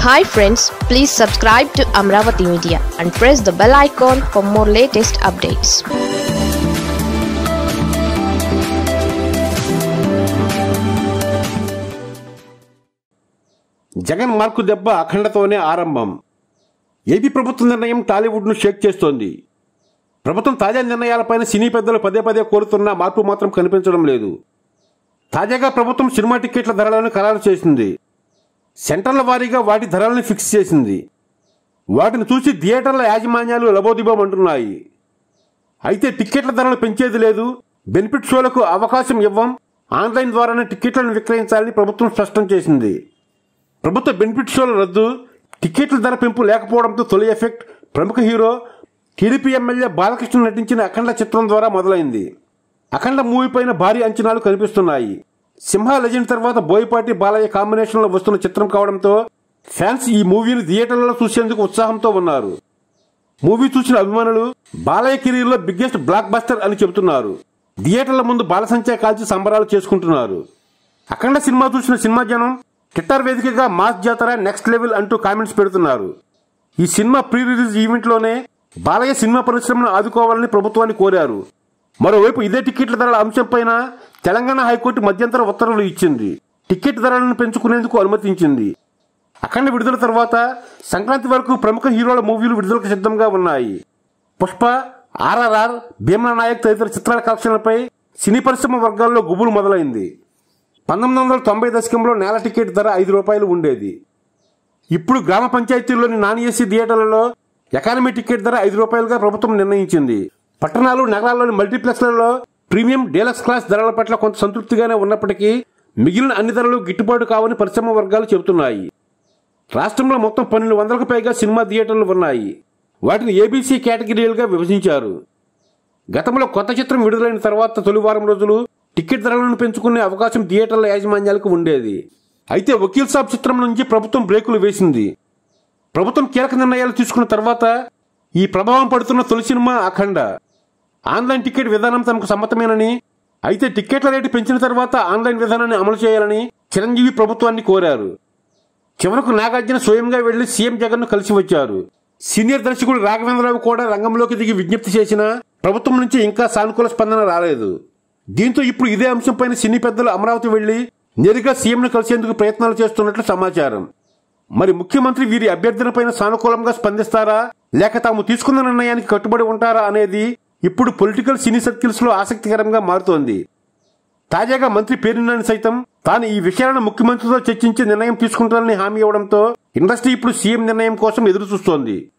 hi friends please subscribe to Amaravati media and press the bell icon for more latest updates Jagan mark దెబ్బ అఖండతోనే ఆరంభం AP ప్రభుత్వ నిర్ణయం టాలీవుడ్ను షేక్ చేస్తోంది ప్రభుత్వం తాజా నిర్ణయాలపైన సినీ పెద్దలు పదే పదే కోరుతున్న మార్పు మాత్రం కనిపించడం లేదు తాజాగా ప్రభుత్వం సినిమా టికెట్ల ధరలను ఖరారు చేసింది సెంటర్ల వారీగా వాటి ధరలను ఫిక్స్ చేసింది వాటిని చూసి థియేటర్ల యాజమాన్యాలు లబోదిబోమంటున్నాయి అయితే టిక్కెట్ల ధరలు పెంచేది లేదు బెనిఫిట్ షోలకు అవకాశం ఇవ్వం ఆన్లైన్ ద్వారానే టిక్కెట్లను విక్రయించాలని ప్రభుత్వం స్పష్టం చేసింది ప్రభుత్వ బెనిఫిట్ షోల రద్దు టికెట్ల ధర పెంపు లేకపోవడంతో తొలి ఎఫెక్ట్ ప్రముఖ హీరో టీడీపీ ఎమ్మెల్యే బాలకృష్ణ నటించిన అఖండ చిత్రం ద్వారా మొదలైంది అఖండ మూవీ పైన భారీ అంచనాలు కనిపిస్తున్నాయి సింహ లెజెండ్ తర్వాత బోయపాటి బాలయ్య కాంబినేషన్లో వస్తున్న చిత్రం కావడంతో ఫ్యాన్స్ ఈ మూవీని థియేటర్లలో చూసేందుకు ఉత్సాహంతో ఉన్నారు మూవీ చూసిన అభిమానులు బాలయ్య కెరీర్లో బిగ్గెస్ట్ బ్లాక్ బస్టర్ అని చెబుతున్నారు థియేటర్ల ముందు బాలసంచా కాల్చి సంబరాలు చేసుకుంటున్నారు అఖండ సినిమా చూసిన సినిమా జనం ట్విట్టర్ వేదికగా మాస్ జాతర నెక్స్ట్ లెవెల్ అంటూ కామెంట్స్ పెడుతున్నారు ఈ సినిమా ప్రీ రిలీజ్ ఈవెంట్లోనే బాలయ్య సినిమా పరిశ్రమను ఆదుకోవాలని ప్రభుత్వాన్ని కోరారు మరోవైపు ఇదే టికెట్ల ధరల అంశంపైన తెలంగాణ హైకోర్టు మధ్యంతర ఉత్తర్వులు ఇచ్చింది టికెట్ ధరలను పెంచుకునేందుకు అనుమతించింది అఖండ విడుదల తర్వాత సంక్రాంతి వరకు ప్రముఖ హీరోల మూవీలు విడుదలకు సిద్ధంగా ఉన్నాయి పుష్ప ఆర్ఆర్ఆర్ భీమల నాయక్ తదితర చిత్రాల కలెక్షన్లపై సినీ పరిశ్రమ వర్గాల్లో గుబులు మొదలైంది పంతొమ్మిది వందల తొంభై దశకంలో నేల టికెట్ ధర ఐదు రూపాయలు ఉండేది ఇప్పుడు గ్రామ పంచాయతీల్లోని నాన్ ఏసీ థియేటర్లలో ఎకానమీ టికెట్ ధర ఐదు రూపాయలుగా ప్రభుత్వం నిర్ణయించింది పట్టణాలు నగరాల్లోని మల్టీప్లెక్స్లలో ప్రీమియం డీలక్స్ క్లాస్ ధరల పట్ల కొంత సంతృప్తిగానే ఉన్నప్పటికీ మిగిలిన అన్ని ధరలు గిట్టుబాటు కావని పరిశ్రమ వర్గాలు చెబుతున్నాయి రాష్ట్రంలో మొత్తం పన్నెండు వందలకు పైగా సినిమా థియేటర్లు ఉన్నాయి వాటిని ఏబీసీ కేటగిరీలుగా విభజించారు గతంలో కొత్త చిత్రం విడుదలైన తర్వాత తొలి వారం రోజులు టికెట్ ధరలను పెంచుకునే అవకాశం థియేటర్ల యాజమాన్యాలకు ఉండేది అయితే వకీల్ సాబ్ చిత్రం నుంచి ప్రభుత్వం బ్రేకులు వేసింది ప్రభుత్వం కీలక నిర్ణయాలు తీసుకున్న తర్వాత ఈ ప్రభావం పడుతున్న తొలి సినిమా అఖండ ఆన్లైన్ టికెట్ విధానం తమకు సమ్మతమేనని అయితే టికెట్ల రేటు పెంచిన తర్వాత ఆన్లైన్ విధానాన్ని అమలు చేయాలని చిరంజీవి ప్రభుత్వాన్ని కోరారు చివరకు నాగార్జున స్వయంగా వెళ్లి సీఎం జగన్ ను కలిసి వచ్చారు సీనియర్ దర్శకుడు రాఘవేంద్రరావు కూడా రంగంలోకి దిగి విజ్ఞప్తి చేసినా ప్రభుత్వం నుంచి ఇంకా సానుకూల స్పందన రాలేదు దీంతో ఇప్పుడు ఇదే అంశంపైన సినీ పెద్దలు అమరావతి వెళ్లి నేరుగా సీఎంను కలిసేందుకు ప్రయత్నాలు చేస్తున్నట్లు సమాచారం మరి ముఖ్యమంత్రి వీరి అభ్యర్థనపైన సానుకూలంగా స్పందిస్తారా లేక తాము తీసుకున్న నిర్ణయానికి కట్టుబడి ఉంటారా అనేది ఇప్పుడు పొలిటికల్ సినీ సర్కిల్స్ లో ఆసక్తికరంగా మారుతోంది తాజాగా మంత్రి పేరునాని సైతం తాను ఈ విషయాలను ముఖ్యమంత్రితో చర్చించి నిర్ణయం తీసుకుంటానని హామీ ఇవ్వడంతో ఇండస్ట్రీ ఇప్పుడు సీఎం నిర్ణయం కోసం ఎదురు చూస్తోంది